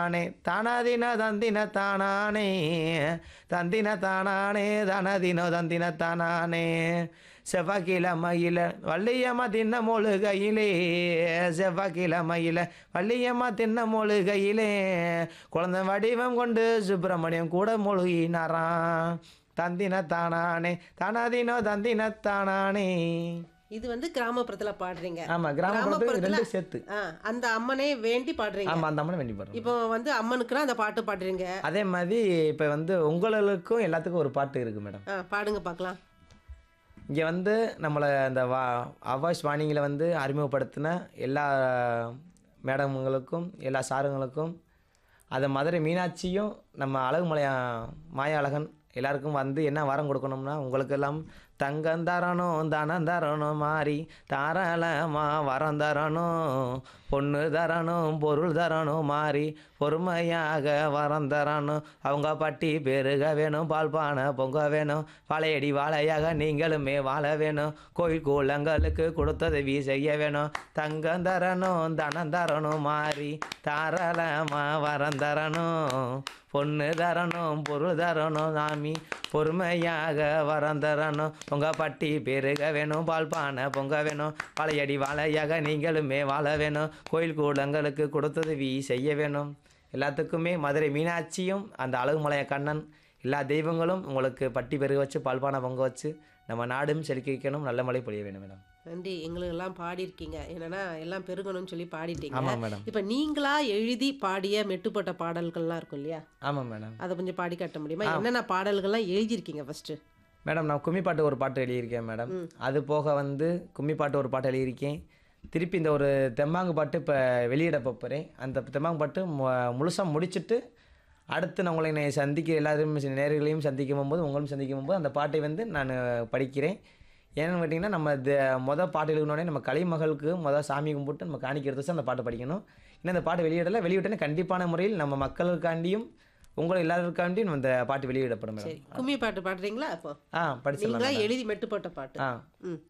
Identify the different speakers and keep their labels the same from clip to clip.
Speaker 1: தானே தானாதின தந்தின தானானே தந்தின தானானே தனதினோ தந்தின தானானே செவ்வாய்க்கிழமையில வள்ளியம்மா தின்ன மொழுகையிலே செவ்வாய்க்கிழமையில வள்ளியம்மா தின்ன மொழுகையிலே குழந்தை வடிவம் கொண்டு சுப்பிரமணியம் கூட மொழுகினாராம் தந்தின தானானே தானாதினோ தந்தின தானானே
Speaker 2: இது வந்து கிராமப்புறத்துல பாடுறீங்க
Speaker 1: ஆமா கிராமப்புறத்துக்கு
Speaker 2: கிராமப்புறத்துல-
Speaker 1: ரெண்டு சேர்த்து
Speaker 2: ஆ, அந்த அம்மனே வேண்டி பாடுறீங்க
Speaker 1: ஆமா அந்த அம்மனை வேண்டி பாடுறோம்
Speaker 2: இப்போ வந்து அம்மனுக்குலாம் அந்த பாட்டு பாடுறீங்க
Speaker 1: அதே மாதிரி இப்போ வந்து உங்களுக்கும் எல்லாத்துக்கும் ஒரு பாட்டு இருக்குது மேடம்
Speaker 2: ஆ, பாடுங்க பார்க்கலாம்
Speaker 1: இங்கே வந்து நம்மளை அந்த வா அவாய்ஸ் வாணிங்கில் வந்து அறிமுகப்படுத்தின எல்லா மேடம்களுக்கும் எல்லா சாருங்களுக்கும் அதை மதுரை மீனாட்சியும் நம்ம அழகுமலையா மாயா அழகன் எல்லாருக்கும் வந்து என்ன வரம் கொடுக்கணும்னா உங்களுக்கு எல்லாம் தங்கம் தரணும் தனம் தரணும் மாறி தாராளமா வரம் தரணும் பொண்ணு தரணும் பொருள் தரணும் மாறி பொறுமையாக வரம் தரணும் அவங்க பட்டி பெருக வேணும் பால் பானை பொங்க வேணும் வாழையடி வாழையாக நீங்களுமே வாழ வேணும் கோயில் கூலங்களுக்கு கொடுத்ததவி செய்ய வேணும் தங்கம் தரணும் தனம் தரணும் மாறி தாராளமா வரம் தரணும் பொண்ணு தரணும் பொருள் தரணும் சாமி பொறுமையாக வரம் தரணும் பொங்க பட்டி பெருக வேணும் பால் பானை பொங்க வேணும் வாழையடி வாழையாக நீங்களுமே வாழ வேணும் கோயில் கூடங்களுக்கு கொடுத்ததவி செய்ய வேணும் எல்லாத்துக்குமே மதுரை மீனாட்சியும் அந்த அழகுமலைய கண்ணன் எல்லா தெய்வங்களும் உங்களுக்கு பட்டி பெருக வச்சு பால்பானை பொங்க வச்சு நம்ம நாடும் செழிக்க வைக்கணும் நல்ல மழை பொழிய வேணும் மேடம்
Speaker 2: நன்றி எங்களுக்கு எல்லாம் பாடியிருக்கீங்க என்னன்னா எல்லாம் பெருகணும்னு சொல்லி பாடிட்டீங்க
Speaker 1: ஆமாம் மேடம்
Speaker 2: இப்போ நீங்களா எழுதி பாடிய மெட்டுப்பட்ட பாடல்கள்லாம் இருக்கும் இல்லையா
Speaker 1: ஆமாம் மேடம்
Speaker 2: அதை கொஞ்சம் பாடி காட்ட முடியுமா என்னென்ன பாடல்கள்லாம் எழுதியிருக்கீங்க ஃபர்ஸ்ட்
Speaker 1: மேடம் நான் கும்மி பாட்டு ஒரு பாட்டு எழுதியிருக்கேன் மேடம் அது போக வந்து கும்மி பாட்டு ஒரு பாட்டு எழுதியிருக்கேன் திருப்பி இந்த ஒரு தெம்மாங்கு பாட்டு இப்போ வெளியிட போகிறேன் அந்த தெம்மாங்கு பாட்டு முழுசாக முடிச்சுட்டு அடுத்து நான் உங்களை என்னை சந்திக்க எல்லாரும் நேர்களையும் சந்திக்கும் போகும்போது உங்களும் சந்திக்கும் போகும்போது அந்த பாட்டை வந்து நான் படிக்கிறேன் ஏன்னு கேட்டிங்கன்னா நம்ம த மொதல் பாட்டு எழுதினோடனே நம்ம கலைமகளுக்கு மொதல் சாமி கும்பிட்டு நம்ம காணிக்க எடுத்து அந்த பாட்டை படிக்கணும் இன்னும் அந்த பாட்டு வெளியிடலை வெளியிட்டோன்னே கண்டிப்பான முறையில் நம்ம மக்களுக்காண்டியும் உங்களை எல்லாருக்காண்டியும் நம்ம இந்த பாட்டு வெளியிடப்படும்
Speaker 2: சரி
Speaker 1: மேடம்
Speaker 2: கும்மி பாட்டு பாடுறீங்களா அப்போ
Speaker 1: ஆ படிச்சிடலாம்
Speaker 2: நீங்களா எழுதி மெட்டுப்பட்ட பாட்டு
Speaker 1: ஆ
Speaker 2: ம்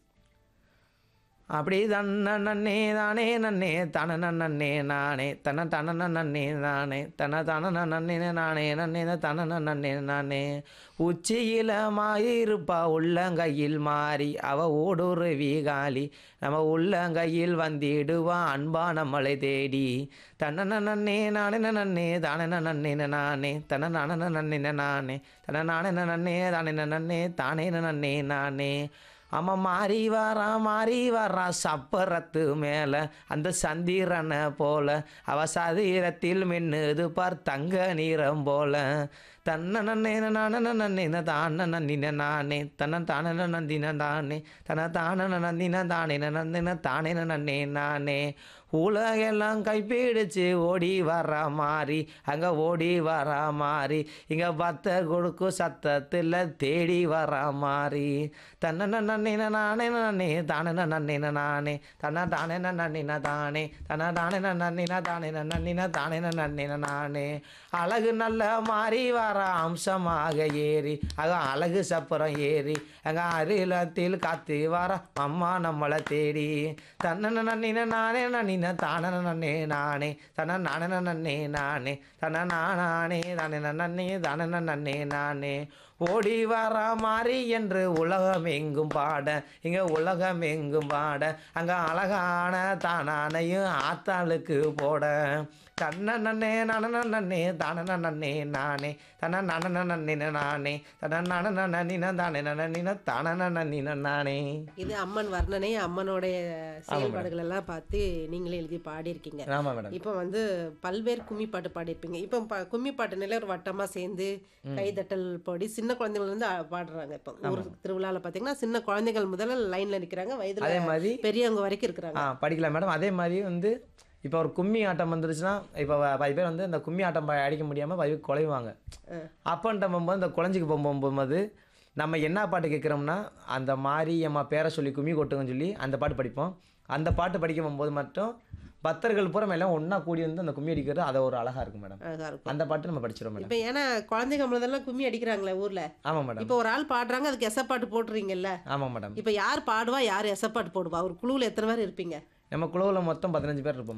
Speaker 1: அப்படி தன்ன நன்னே தானே நன்னே தன நன்னே நானே தன தன நன்னே நானே தன தன நன்னே நானே நன்னே தன நன்னே நானே உச்சியில மாயிருப்பா உள்ளங்கையில் மாறி அவ ஓடுருவி காலி நம்ம உள்ளங்கையில் வந்திடுவா அன்பா நம்மளை தேடி தன நன்னே நானே நன்னே தானே நன்னே நானே தன நான நன்னே நானே தன நானே நன்னே தானே நன்னே தானே நன்னே நானே அவன் மாறி வரான் மாறி வரான் சப்பரத்து மேலே அந்த சந்திரனை போல அவ சதிரத்தில் மின்னுது பார் தங்க நீரம் போல தன்ன நன்னே நான நன்னின தான நன்னின நானே தன்ன தான நந்தின தானே தன தான நந்தின தானே நந்தின தானே நன்னே நானே உலகெல்லாம் கைப்பிடிச்சு ஓடி வர மாதிரி அங்கே ஓடி வர மாதிரி இங்கே பத்த கொடுக்கு சத்தத்தில் தேடி வர மாதிரி தன்ன நன்னின நானே நன்னே தானே நன்னின நானே தன்ன தானே நன்னின தானே தன்ன தானே நன்னின தானே நன்னின தானே நன்னின நானே அழகு நல்ல மாறி வர அம்சமாக ஏறி அக அழகு சப்பரம் ஏறி அங்கே அருளத்தில் காத்து வர அம்மா நம்மளை தேடி தன்ன நன்னின நானே நன்னின தான நன்னே நானே தன நானே நன்னே நானே தன நானே தானே நன்னே தானே நன்னே நானே ஓடி வர மாறி என்று உலகம் எங்கும் பாட இங்கே உலகம் எங்கும் பாட அங்கே அழகான தானானையும் ஆத்தாளுக்கு போட தன்ன நன்னே நன நன்னே தான நன்னே நானே தன நன நன்னே நானே தன நன நன்னின தானே நன்னின தான நன்னின நானே
Speaker 2: இது அம்மன் வர்ணனை அம்மனுடைய செயல்பாடுகள் எல்லாம் பார்த்து நீங்களே எழுதி பாடியிருக்கீங்க
Speaker 1: ஆமாம் மேடம்
Speaker 2: இப்போ வந்து பல்வேறு கும்மி பாட்டு பாடியிருப்பீங்க இப்போ ப- கும்மி பாட்டு நிலை ஒரு வட்டமா சேர்ந்து கைதட்டல் பாடி சின்ன குழந்தைகள் வந்து ஆ- பாடுறாங்க இப்போ ஒரு திருவிழாவில் பார்த்தீங்கன்னா சின்ன குழந்தைகள் முதல்ல லைன்ல நிற்கிறாங்க
Speaker 1: அதே
Speaker 2: வயதுல
Speaker 1: மாதிரி
Speaker 2: பெரியவங்க வரைக்கும் இருக்கிறாங்க
Speaker 1: ஆ படிக்கலாம் மேடம் அதே மாதிரி வந்து இப்போ ஒரு கும்மி ஆட்டம் வந்துருச்சுன்னா இப்போ பாதி பேர் வந்து இந்த கும்மி ஆட்டம் ப- அடிக்க முடியாமல் பாதி பேர் குலைவாங்க அப்பன்ட்ட போகும்போது இந்த குழஞ்சிக்கு போகும்போது நம்ம என்ன பாட்டு கேட்குறோம்னா அந்த மாரியம்மா பேரை சொல்லி கும்மி கொட்டுங்கன்னு சொல்லி அந்த பாட்டு படிப்போம் அந்த பாட்டு படிக்க போகும்போது மட்டும் பக்தர்கள் பூரா எல்லாம் ஒன்றா கூடி வந்து அந்த கும்மி அடிக்கிறது அதை ஒரு அழகாக இருக்கும் மேடம்
Speaker 2: அழகா இருக்கும்
Speaker 1: அந்த பாட்டு நம்ம படிச்சிடும் மேடம்
Speaker 2: இப்போ ஏன்னா குழந்தைங்க முதல்ல கும்மி அடிக்கிறாங்களே ஊர்ல
Speaker 1: ஆமாம் மேடம்
Speaker 2: இப்போ ஒரு ஆள் பாடுறாங்க அதுக்கு எசப்பாட்டு போட்டுறீங்கல்ல
Speaker 1: ஆமாம் மேடம்
Speaker 2: இப்போ யார் பாடுவா யார் எசப்பாட்டு போடுவா ஒரு குழுவில் எத்தனை பேர் இருப்பீங்க
Speaker 1: நம்ம குழுவில் மொத்தம் பதினஞ்சு பேர் இருப்போம்